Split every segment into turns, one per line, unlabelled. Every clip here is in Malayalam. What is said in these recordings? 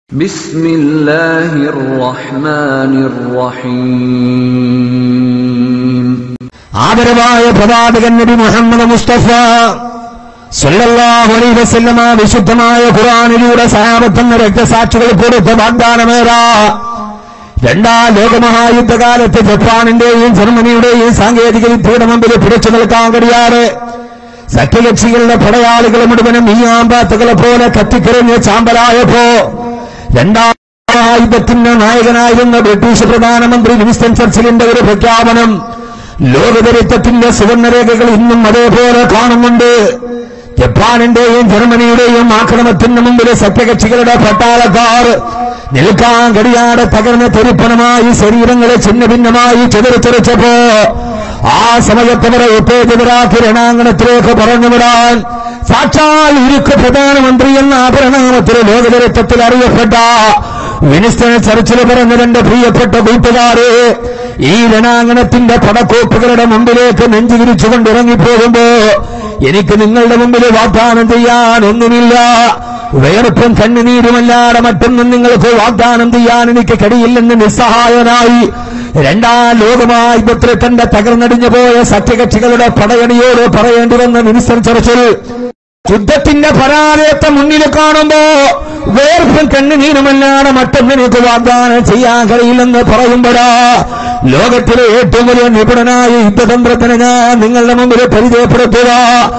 بسم الله الرحمن الرحيم
ആദരവായ പ്രവാചകൻ നബി മുഹമ്മദ് മുസ്തഫ സല്ലല്ലാഹു അലൈഹി വസല്ലമ വിശുദ്ധമായ ഖുർആനിലൂടെ സഹാബത്തെന്ന രക്തസാക്ഷികൾ കൊടുത്ത വാഗ്ദാനമേറാ രണ്ടാം ലോകമഹായുദ്ധകാലത്ത് ജപ്പാനിന്റെയും ജർമ്മനിയുടെയും സാങ്കേതിക വിദ്യയുടെ മുമ്പിൽ പിടിച്ചു നിൽക്കാൻ കഴിയാറ് സഖ്യകക്ഷികളുടെ പടയാളികൾ മുഴുവനും ഈ ആമ്പാത്തുകളെ പോലെ കത്തിക്കറിഞ്ഞ് ചാമ്പലായപ്പോ രണ്ടാം മഹായുദ്ധത്തിന്റെ നായകനായിരുന്ന ബ്രിട്ടീഷ് പ്രധാനമന്ത്രി വിൻസ്റ്റൺ ചർച്ചിലിന്റെ ഒരു പ്രഖ്യാപനം ലോകചരിത്രത്തിന്റെ സുവർണരേഖകൾ ഇന്നും അതേപോലെ കാണുന്നുണ്ട് ജപ്പാനിന്റെയും ജർമ്മനിയുടെയും ആക്രമണത്തിന് മുമ്പിൽ സഖ്യകക്ഷികളുടെ പട്ടാളക്കാർ നിൽക്കാൻ കഴിയാതെ തകർന്ന തെരുപ്പണമായി ശരീരങ്ങളെ ഛിന്ന ഭിന്നമായി ചെതറിച്ചെറിച്ചപ്പോ ആ സമയത്ത് അവരെ ഉത്തേജിതരാക്കി രണാങ്കണത്തിലേക്ക് പറഞ്ഞുവിടാൻ സാക്ഷാൽ ഇരുക്ക് പ്രധാനമന്ത്രി എന്ന അപരിണാമത്തിൽ ലോകചരിത്രത്തിൽ അറിയപ്പെട്ട വിനിസ്റ്റൺ ചർച്ചിൽ പറഞ്ഞ തന്റെ പ്രിയപ്പെട്ട കൂട്ടുകാരെ ഈ രണാങ്കണത്തിന്റെ പടക്കോപ്പുകളുടെ മുമ്പിലേക്ക് നെഞ്ചുകിരിച്ചുകൊണ്ട് ഇറങ്ങിപ്പോകുമ്പോ എനിക്ക് നിങ്ങളുടെ മുമ്പിൽ വാഗ്ദാനം ചെയ്യാൻ ഒന്നുമില്ല വേർപ്പും കണ്ണുനീരുമല്ലാതെ മറ്റൊന്നും നിങ്ങൾക്ക് വാഗ്ദാനം ചെയ്യാൻ എനിക്ക് കഴിയില്ലെന്ന് നിസ്സഹായനായി രണ്ടാം ലോകമായി ഇപ്പത്തിൽ തന്റെ തകർന്നടിഞ്ഞു പോയ സഖ്യകക്ഷികളുടെ പടയണിയോട് പറയേണ്ടി വന്ന മിനിസ്റ്റർ ചർച്ചിൽ യുദ്ധത്തിന്റെ പരാജയത്തെ മുന്നിൽ കാണുമ്പോ വേർപ്പും കണ്ണുനീരുമല്ലാതെ മറ്റൊന്നും എനിക്ക് വാഗ്ദാനം ചെയ്യാൻ കഴിയില്ലെന്ന് പറയുമ്പോഴാ ലോകത്തിലെ ഏറ്റവും വലിയ നിപുണനായ യുദ്ധതന്ത്രത്തിന് ഞാൻ നിങ്ങളുടെ മുമ്പിൽ പരിചയപ്പെടുത്തുക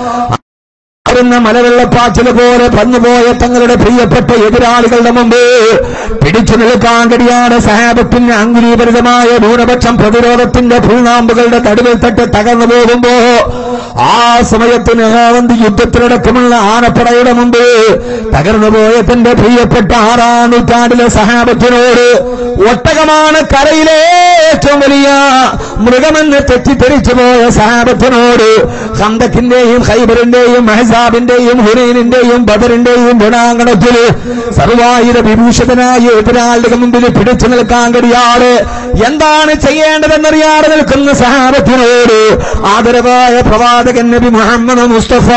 ുന്ന മലവെള്ളപ്പാച്ചില് പോലെ പന്നുപോയ തങ്ങളുടെ പ്രിയപ്പെട്ട എതിരാളികളുടെ മുമ്പ് പിടിച്ചു നിൽക്കാൻ കഴിയാതെ സഹാബത്തിന്റെ അങ്കുലീപരിതമായ ന്യൂനപക്ഷം പ്രതിരോധത്തിന്റെ പുൽനാമ്പുകളുടെ നടുവിൽ തട്ട് തകർന്നു പോകുമ്പോ ആ സമയത്ത് നെഹാവന്തി യുദ്ധത്തിലടക്കമുള്ള ആനപ്പടയുടെ മുമ്പ് തകർന്നു പോയ തന്റെ പ്രിയപ്പെട്ട ആറാം നൂറ്റാണ്ടിലെ സഹാബത്തിനോട് ഒട്ടകമാണ് കരയിലെ ഏറ്റവും വലിയ മൃഗമെന്ന് തെറ്റിദ്ധരിച്ചു പോയ സഹാബത്തിനോട് ഹന്തക്കിന്റെയും ഹൈബറിന്റെയും മെഹസാബിന്റെയും ഹുനൈനിന്റെയും ബദറിന്റെയും ഗുണാങ്കണത്തിൽ സർവായുധ വിഭൂഷിതനായ എതിരാളുടെ മുമ്പിൽ പിടിച്ചു നിൽക്കാൻ കഴിയാതെ എന്താണ് ചെയ്യേണ്ടതെന്നറിയാതെ നിൽക്കുന്ന സഹാബത്തിനോട് ആദരവായ പ്രവാചകൻ നബി മുഹമ്മദ് മുസ്തഫ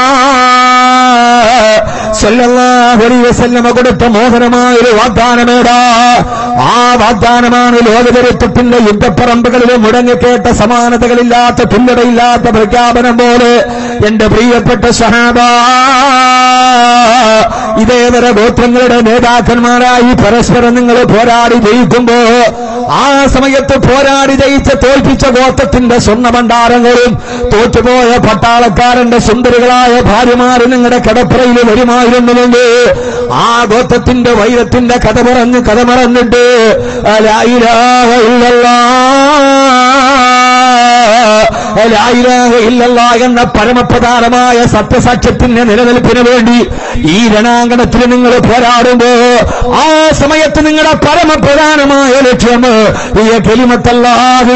സല്ലല്ലാഹു അലൈഹി വസല്ലമ കൊടുത്ത മോഹനമായ ഒരു വാഗ്ദാനമേടാ ആ വാഗ്ദാനമാണ് ലോകചരിത്രത്തിന്റെ യുദ്ധപ്പറമ്പുകളിൽ മുടങ്ങിക്കേട്ട സമാനതകളില്ലാത്ത തുല്യതയില്ലാത്ത പ്രഖ്യാപനം പോലെ എന്റെ പ്രിയപ്പെട്ട സഹാബ ഇതേവരെ ഗോത്രങ്ങളുടെ നേതാക്കന്മാരായി പരസ്പരം നിങ്ങൾ പോരാടി ജയിക്കുമ്പോ ആ സമയത്ത് പോരാടി ജയിച്ച തോൽപ്പിച്ച ഗോത്രത്തിന്റെ സ്വർണ്ണ ഭണ്ഡാരങ്ങളും തോറ്റുപോയ പട്ടാളക്കാരന്റെ സുന്ദരികളായ ഭാര്യമാര് നിങ്ങളുടെ കടപ്പുറയിൽ വരുമായിരുന്നുവെങ്കിൽ ആ ഗോത്രത്തിന്റെ വൈരത്തിന്റെ കഥ പറഞ്ഞ് കഥ മറന്നിട്ട് ലാ ഇലാഹ ഇല്ലല്ലാഹ് ലാ ഇലാഹ ഇല്ലല്ലാഹ് എന്ന പരമപ്രധാനമായ സത്യസാക്ഷ്യത്തിന്റെ നിലനിൽപ്പിന് വേണ്ടി ഈ രണാങ്കണത്തിൽ നിങ്ങൾ പോരാടുമ്പോ ആ സമയത്ത് നിങ്ങളുടെ പരമപ്രധാനമായ ലക്ഷ്യം ഈ കെലിമത്തല്ലാഹ്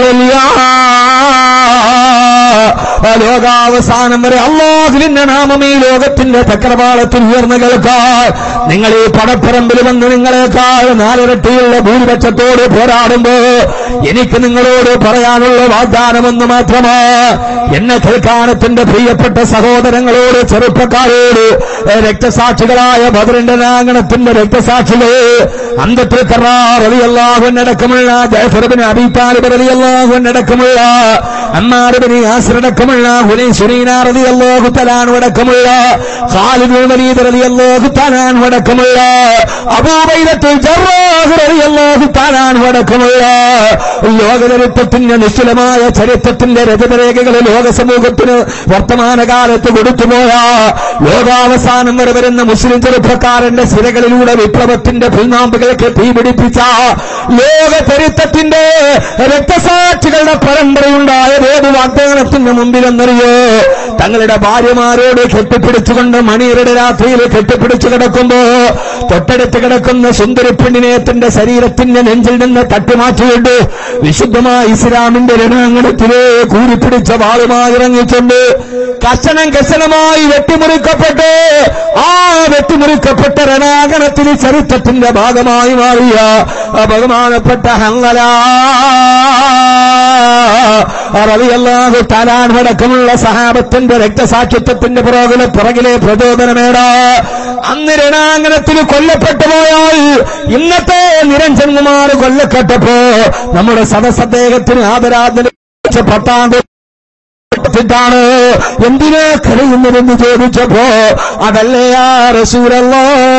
ലോകാവസാനം വരെ അള്ളാഹുവിന്റെ നാമം ഈ ലോകത്തിന്റെ ചക്രവാളത്തിൽ ഉയർന്നു കേൾക്കാൻ നിങ്ങൾ ഈ പടപ്പറമ്പിൽ വന്ന് നിങ്ങളെക്കാൾ നാലിരട്ടിയുള്ള ഭൂരിപക്ഷത്തോട് പോരാടുമ്പോ എനിക്ക് നിങ്ങളോട് പറയാനുള്ള വാഗ്ദാനമെന്ന് മാത്രമാ എന്നെ കേൾക്കാനത്തിന്റെ പ്രിയപ്പെട്ട സഹോദരങ്ങളോട് ചെറുപ്പക്കാരോട് രക്തസാക്ഷികളായ ബദറിന്റെ നാഗണത്തിന്റെ രക്തസാക്ഷികൾ അന്തത്തിൽ കറാറിയല്ലാഹുവനടക്കമുള്ള ജയഫറബിന് അബിതാലിബ് റളിയല്ലാഹുവനടക്കമുള്ള അമ്മാറിബിന് യാസിറടക്കമുള്ള ഹുനൈൻ സുനീന റളിയല്ലാഹു തആലാൻ അടക്കമുള്ള ഖാലിദ് ബിൻ വലീദ് റളിയല്ലാഹു തആലാൻ അടക്കമുള്ള അബൂബൈദത്തുൽ ജറാഹ് റളിയല്ലാഹു തആലാൻ അടക്കമുള്ള ലോകചരിത്രത്തിന്റെ നിശ്ചലമായ ചരിത്രത്തിന്റെ രചനരേഖകൾ ലോക സമൂഹത്തിന് വർത്തമാനകാലത്ത് കൊടുത്തുപോയ ലോകാവസാനം വരെ വരുന്ന മുസ്ലിം ചെറുപ്പക്കാരന്റെ സിരകളിലൂടെ വിപ്ലവത്തിന്റെ പുൽനാമ്പുകൾക്ക് തീപിടിപ്പിച്ച ലോക ചരിത്രത്തിന്റെ രക്തസാക്ഷികളുടെ പരമ്പരയുണ്ടായ ഏത് വാഗ്ദാനത്തിന് മുമ്പിലെന്നറിയോ തങ്ങളുടെ ഭാര്യമാരോട് കെട്ടിപ്പിടിച്ചുകൊണ്ട് മണിയരുടെ രാത്രിയിൽ കെട്ടിപ്പിടിച്ചു കിടക്കുമ്പോ തൊട്ടടുത്ത് കിടക്കുന്ന സുന്ദരി പെണ്ണിനെ തന്റെ ശരീരത്തിന്റെ നെഞ്ചിൽ നിന്ന് തട്ടിമാറ്റിയിട്ട് വിശുദ്ധമായ ഇസ്ലാമിന്റെ രണാങ്കണത്തിലെ കൂരിപ്പിടിച്ച വാളുമായി ഇറങ്ങിയിട്ടുണ്ട് കഷണം കഷണമായി വെട്ടിമുറിക്കപ്പെട്ട് ആ വെട്ടി വെട്ടിമുറിക്കപ്പെട്ട രണാകണത്തിന് ചരിത്രത്തിന്റെ ഭാഗമായി മാറിയ ആ ബഹുമാനപ്പെട്ട ഹങ്കല റളിയല്ലാഹു തലാൻ അടക്കമുള്ള സഹാബത്തിന്റെ രക്തസാക്ഷിത്വത്തിന്റെ പുറകിലെ പുറകിലെ പ്രചോദനമേടാ അന്ന് രണാങ്കണത്തിൽ കൊല്ലപ്പെട്ടു പോയാൽ ഇന്നത്തെ നിരഞ്ജൻ കുമാർ കൊല്ലപ്പെട്ടപ്പോ നമ്മുടെ സദസ് അദ്ദേഹത്തിന് ആദരാധന പത്താം ാണ് എന്തിനാ കരയുന്നതെന്ന് ചോദിച്ചപ്പോ അതല്ലേ ആ റസൂലല്ലോ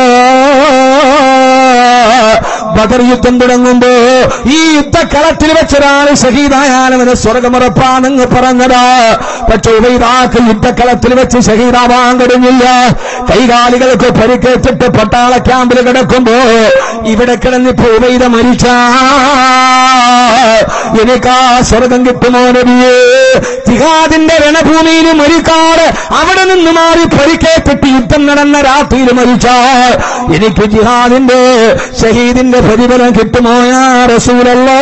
ബദർ യുദ്ധം തുടങ്ങുമ്പോ ഈ യുദ്ധക്കളത്തിൽ വെച്ചൊരാൾ ഷഹീദായാലവന് സ്വർഗമുറപ്പാണെന്ന് പറഞ്ഞതാ പക്ഷെ ഉപൈതാക്ക് യുദ്ധക്കളത്തിൽ വെച്ച് ഷഹീദാവാൻ കഴിഞ്ഞില്ല കൈകാലികൾക്ക് പരിക്കേറ്റിട്ട് പട്ടാള ക്യാമ്പിൽ കിടക്കുമ്പോ ഇവിടെ കിടന്നിപ്പോ ഉപൈത മരിച്ച എനിക്കാ സ്വർഗം കിട്ടുമോ നബിയേ ജിഹാദിന്റെ രണഭൂമിയിൽ മരിക്കാറ് അവിടെ നിന്ന് മാറി പരിക്കേറ്റിട്ട് യുദ്ധം നടന്ന രാത്രിയിൽ മരിച്ചാൽ എനിക്ക് ജിഹാദിന്റെ ഷഹീദിന്റെ പ്രതിഫലം കിട്ടുമോ യാ റസൂലല്ലോ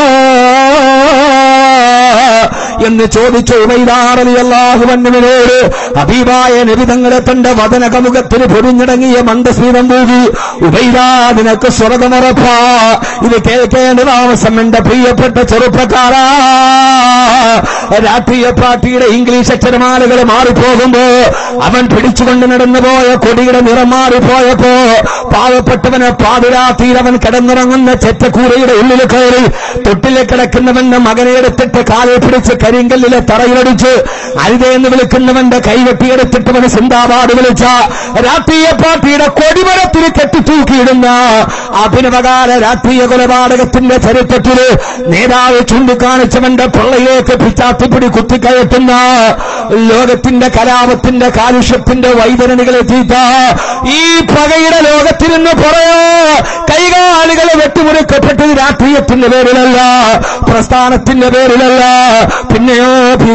എന്ന് ചോദിച്ചു ഉമൈദാറിയാഹുവന്നുവിനോട് അബീബായ നബിതങ്ങളെ തന്റെ വദനകമുഖത്തിന് പൊരിഞ്ഞടങ്ങിയ മന്ദസ്മീതം തൂകി ഉബൈദാ നിനക്ക് സ്വർഗമുറപ്പാ ഇത് കേൾക്കേണ്ട താമസം എന്റെ പ്രിയപ്പെട്ട ചെറുപ്പക്കാരാ രാഷ്ട്രീയ പാർട്ടിയുടെ ഇംഗ്ലീഷ് അക്ഷരമാലകൾ മാറിപ്പോകുമ്പോ അവൻ പിടിച്ചുകൊണ്ട് നടന്നു പോയ കൊടിയുടെ നിറം മാറിപ്പോയപ്പോ പാവപ്പെട്ടവനെ പാതിരാത്രിയിൽ അവൻ കിടന്നിറങ്ങുന്ന ചെറ്റക്കൂരയുടെ ഉള്ളിൽ കയറി തൊട്ടിലെ കിടക്കുന്നവന്റെ മകനെ എടുത്തിട്ട് കാലിൽ പിടിച്ച് കരിങ്കല്ലിലെ തറയിലടിച്ച് അരുതെന്ന് വിളിക്കുന്നവന്റെ കൈവെട്ടിയെടുത്തിട്ട് അവന് സിന്ദാബാദ് വിളിച്ച രാഷ്ട്രീയ പാർട്ടിയുടെ കൊടിമരത്തിൽ കെട്ടിത്തൂക്കിയിടുന്ന അഭിനവകാല രാഷ്ട്രീയ കൊലപാതകത്തിന്റെ ചരിത്രത്തില് നേതാവ് ചൂണ്ടിക്കാണിച്ചവന്റെ പൊള്ളയിലേക്ക് പിച്ചാത്തിപ്പിടി കുത്തിക്കയറ്റുന്ന ലോകത്തിന്റെ കലാപത്തിന്റെ കാലുഷ്യത്തിന്റെ വൈതരണികളെ തീറ്റ ഈ പകയുടെ ലോകത്തിൽ നിന്ന് പറയോ കൈകാലുകളെ വെട്ടിമുറിക്കപ്പെട്ടത് രാഷ്ട്രീയത്തിന്റെ പേരിലല്ല പ്രസ്ഥാനത്തിന്റെ പേരിലല്ല പിന്നെയോ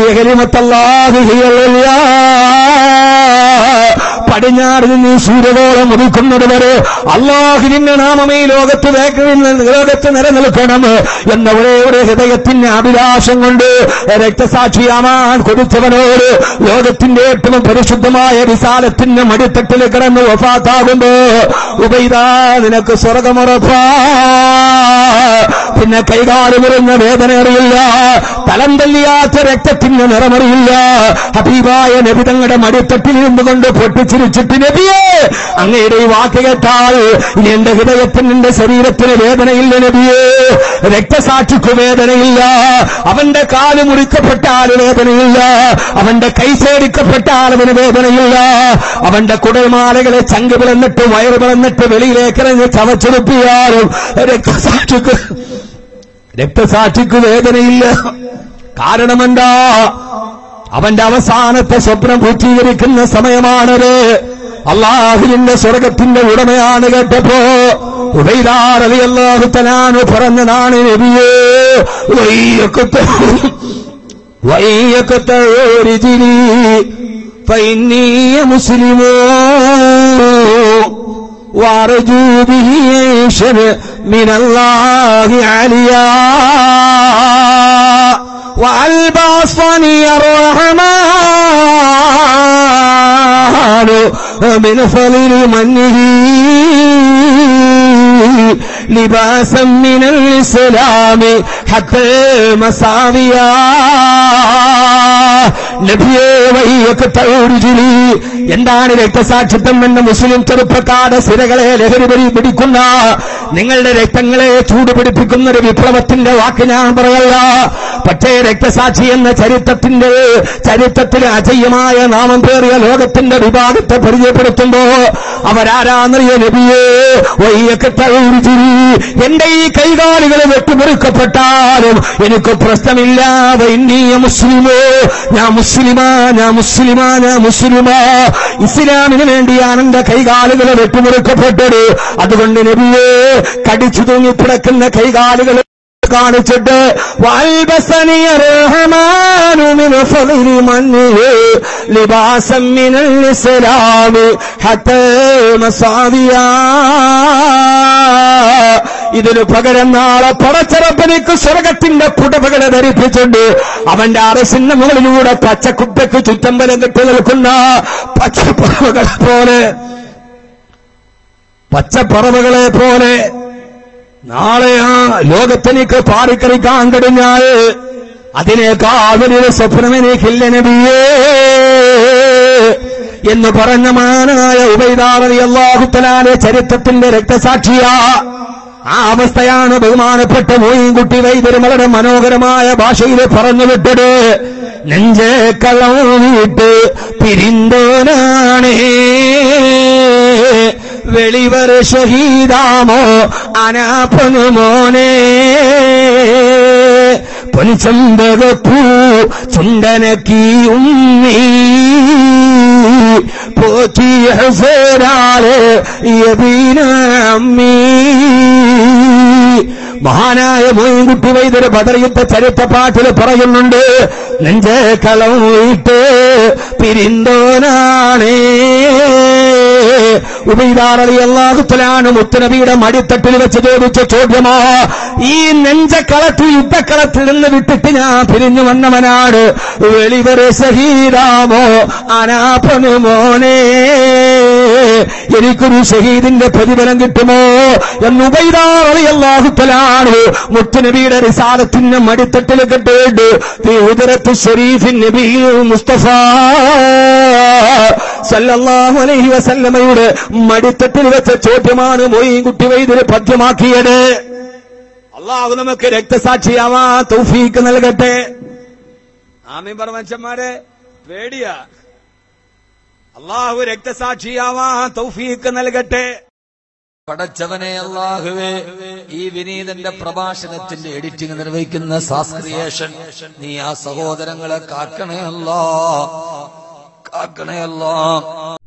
പടിഞ്ഞാറ് നിന്ന് ഈ സൂര്യകോളം ഉദിക്കുന്നത് വരെ അള്ളാഹുവിന്റെ നാമമേ ലോകത്ത് വേഗ- ലോകത്ത് നിലനിൽക്കണം എന്ന ഒരേ ഒരു ഹൃദയത്തിന്റെ അഭിലാഷം കൊണ്ട് രക്തസാക്ഷിയാവാൻ കൊടുത്തവനോട് ലോകത്തിന്റെ ഏറ്റവും പരിശുദ്ധമായ വിശാലത്തിന്റെ മടിത്തട്ടിൽ കിടന്ന് വഫാത്താകുമ്പോ ഉപൈതാ നിനക്ക് സ്വർഗമുറപ്പാ പിന്നെ കൈകാല് മുറിഞ്ഞ വേദന അറിയില്ല തലം തല്ലിയാത്ത രക്തത്തിന്റെ നിറമറിയില്ല ഹബീബായ നബി തങ്ങളുടെ മടിത്തട്ടിൽ നിന്നുകൊണ്ട് പൊട്ടിച്ചിരിച്ചിട്ട് നബിയെ അങ്ങയുടെ ഈ വാക്ക് കേട്ടാൽ ഇനി എന്റെ ഹൃദയത്തിന് എന്റെ ശരീരത്തിന് വേദനയില്ല നബിയെ രക്തസാക്ഷിക്ക് വേദനയില്ല അവന്റെ കാല് മുറിക്കപ്പെട്ടാൽ വേദനയില്ല അവന്റെ കൈ ചേടിക്കപ്പെട്ടാൽ അവന് വേദനയില്ല അവന്റെ കുടൽമാലകളെ ചങ്ക് പിളന്നിട്ട് വയറ് പിളന്നിട്ട് വെളിയിലേക്ക് ഇറങ്ങി ചവച്ചെടുപ്പിയാലും രക്തസാക്ഷിക്ക് രക്തസാക്ഷിക്ക് വേദനയില്ല കാരണമെന്താ അവന്റെ അവസാനത്തെ സ്വപ്നം പൂർത്തീകരിക്കുന്ന സമയമാണത് അള്ളാഹുവിന്റെ സ്വർഗത്തിന്റെ ഉടമയാണ് കേട്ടപ്പോ ഉബൈദാറിയല്ലാഹുത്തനാണ് പറഞ്ഞതാണ് നബിയേ വയ്യക്കത്തെ വയ്യക്കത്തോരിജിലി ഫൈനീയ മുസ്ലിമോ وارجو به عيشا من الله عليا وألبسني الرحمن من فضل منه لباسا من الإسلام حتى مساويا നബിയേ വയ്യൊക്കെ തൗരുചിലി എന്താണ് രക്തസാക്ഷിത്വം എന്ന മുസ്ലിം ചെറുപ്പക്കാരുടെ സിരകളെ ലഹരി പിടി- പിടിക്കുന്ന നിങ്ങളുടെ രക്തങ്ങളെ ചൂടുപിടിപ്പിക്കുന്ന ഒരു വിപ്ലവത്തിന്റെ വാക്ക് ഞാൻ പറയല്ല പക്ഷേ രക്തസാക്ഷി എന്ന ചരിത്രത്തിന്റെ ചരിത്രത്തിൽ അജയ്യമായ നാമം പേറിയ ലോകത്തിന്റെ വിഭാഗത്തെ പരിചയപ്പെടുത്തുമ്പോ അവരാരാന്നറിയ നബിയേ വയ്യൊക്കെ തൗരുചിലി എന്റെ ഈ കൈകാലുകൾ വെട്ടിമുറിക്കപ്പെട്ടാലും എനിക്ക് പ്രശ്നമില്ല വൈന്നീയ മുസ്ലിമോ ഞാൻ മുസ്ലിമാ ഞാൻ മുസ്ലിമാ ഞാൻ മുസ്ലിമാ ഇസ്ലാമിന് വേണ്ടിയാണ് എന്റെ കൈകാലുകൾ വെട്ടിമുറിക്കപ്പെട്ടത് അതുകൊണ്ട് നബിയെ കടിച്ചു തൂങ്ങിപ്പിടക്കുന്ന കൈകാലുകൾ കാണിച്ചിട്ട് വാൽബസനിയ റഹ്മാനു മിൻ ഫളിൽ മന്നിഹി ലിബാസം മിനൽ ഇസ്ലാമി ഹത്താ മസാവിയാ ഇതിനു പകരം നാളെ പടച്ചറപ്പനിക്ക് സ്വർഗത്തിന്റെ പുടവകളെ ധരിപ്പിച്ചുണ്ട് അവന്റെ അറസിന്റെ മുകളിലൂടെ പച്ചക്കുപ്പയ്ക്ക് ചുറ്റമ്പലം കെട്ടി നിൽക്കുന്ന പച്ചപ്പുറവുകളെ പോലെ പച്ചപ്പറവകളെ പോലെ നാളെ ആ ലോകത്തെനിക്ക് പാറിക്കളിക്കാൻ കഴിഞ്ഞാൽ അതിനേക്കാൾ വലിയൊരു സ്വപ്നം എനിക്കില്ല നബിയേ എന്ന് പറഞ്ഞ മാനായ ഉബൈദാറതി അള്ളാഹുത്തലാലെ ചരിത്രത്തിന്റെ രക്തസാക്ഷിയാ ആ അവസ്ഥയാണ് ബഹുമാനപ്പെട്ട മോയിൻകുട്ടി വൈദ്യര് വളരെ മനോഹരമായ ഭാഷയിൽ പറഞ്ഞു വിട്ടത് നെഞ്ചേ കള്ളം വീട്ട് പിരിന്തോനാണേ വെളിവർ ഷഹീദാമോ അനാപ്പനു മോനെ പൊൻചമ്പകപ്പൂ ചുണ്ടനക്കി ഉമ്മി പോറ്റി ഹസരാലെ യബീനമ്മീ മഹാനായ മോയിൻകുട്ടി വൈദ്യര് ബദറിയുദ്ധ ചരിത്ര പാട്ടിൽ പറയുന്നുണ്ട് നെഞ്ചേ കളം വീട്ട് പിരിന്തോനാണേ ഉബൈദാറളി അള്ളാഹുത്തലാണ് മുത്തനബിയുടെ മടിത്തട്ടിൽ വെച്ച് ചോദിച്ച ചോദ്യമോ ഈ നെഞ്ചക്കളത്തിൽ യുദ്ധക്കളത്തിൽ നിന്ന് വിട്ടിട്ട് ഞാൻ പിരിഞ്ഞു വന്നവനാണ് വെളിവരെ സഹീരാമോ അനാപ്പന് മോനെ എനിക്കൊരു ഷഹീദിന്റെ പ്രതിഫലം കിട്ടുമോ എന്ന് ഉബൈദാറളി അള്ളാഹുത്തലാണ് മുത്തുനബിയുടെ റിസാലത്തിന്റെ മടിത്തട്ടിൽ കെട്ടേണ്ട് ഉദരത്ത് ഷരീഫിൻ നബി മുസ്തഫ സല്ലല്ലാഹു അലൈഹി വസല്ലമയുടെ മടിത്തട്ടിൽ വെച്ച ചോദ്യമാണ് മൊയ്കുട്ടി വൈദ്യര് പദ്യമാക്കിയത് അള്ളാഹു നമുക്ക് രക്തസാക്ഷിയാവാ തൗഫീക്ക് നൽകട്ടെ ആമീൻ പറ മനുഷ്യന്മാരെ പേടിയാ അള്ളാഹു രക്തസാക്ഷിയാവാ തൗഫീക്ക് നൽകട്ടെ
പടച്ചവനെ അള്ളാഹുവേ ഈ വിനീതന്റെ പ്രഭാഷണത്തിന്റെ എഡിറ്റിംഗ് നിർവഹിക്കുന്ന സാസ്ക്രിയേഷൻ നീ ആ സഹോദരങ്ങളെ കാക്കണേ അല്ലാ കാക്കണേ അല്ലാ